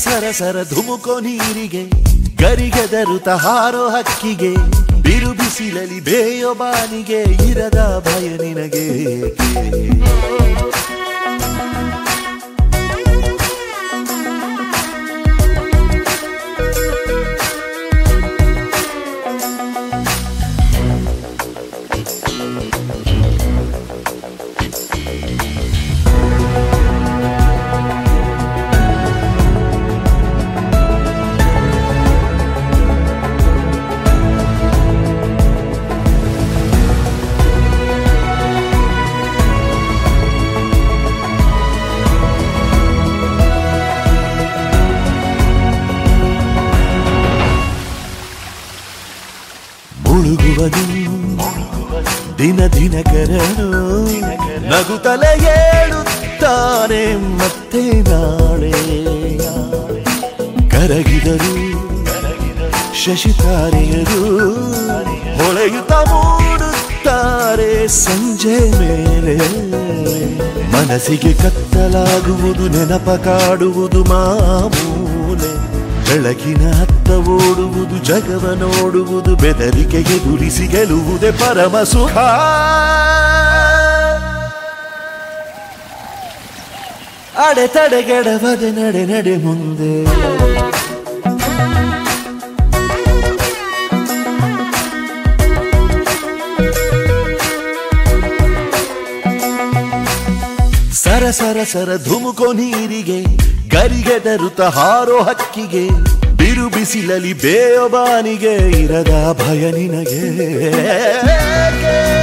ಸರ ಸರ ಧುಮುಕೋ ನೀರಿಗೆ ಗರಿಗೆದರುತ ಹಾರೋ ಹಕ್ಕಿಗೆ ಬಿರು ಬಿಸಿಲಲಿ ಬೇಯೋ ಬಾನಿಗೆ ಇರದ ಭಯ ನಿನಗೆ ಮುಳುಗುವನು ದಿನ ದಿನಕರನು ನಗುತ್ತಲೇ ಏಳುತ್ತಾನೆ ಮತ್ತೆ ನಾಳೆ ಕರಗಿದರು ಶಶಿತಾರೆಯರು ಹೊಳೆಯುತ್ತ ಮೂಡುತ್ತಾರೆ ಸಂಜೆ ಮೇಲೆ ಮನಸ್ಸಿಗೆ ಕತ್ತಲಾಗುವುದು ನೆನಪ ಕಾಡುವುದು ಮಾಮೂಲೆ ಬೆಳಕಿನ ಹತ್ತ ಓಡುವುದು ಜಗವ ನೋಡುವುದು ಬೆದರಿಕೆಗೆ ದುರಿಸಿ ಗೆಲುವುದೇ ಪರಮ ಸುಖ ಅಡೆತಡೆಗೆಡವದೆ ನಡೆ ನಡೆ ಮುಂದೆ ಸರ ಸರ ಸರ ಧುಮುಕೋ ನೀರಿಗೆ ಗರಿಗೆದರುತ ಹಾರೋ ಹಕ್ಕಿಗೆ ಬಿರು ಬಿಸಿಲಲಿ ಬೇಯೋ ಬಾನಿಗೆ ಇರದ ಭಯ ನಿನಗೆ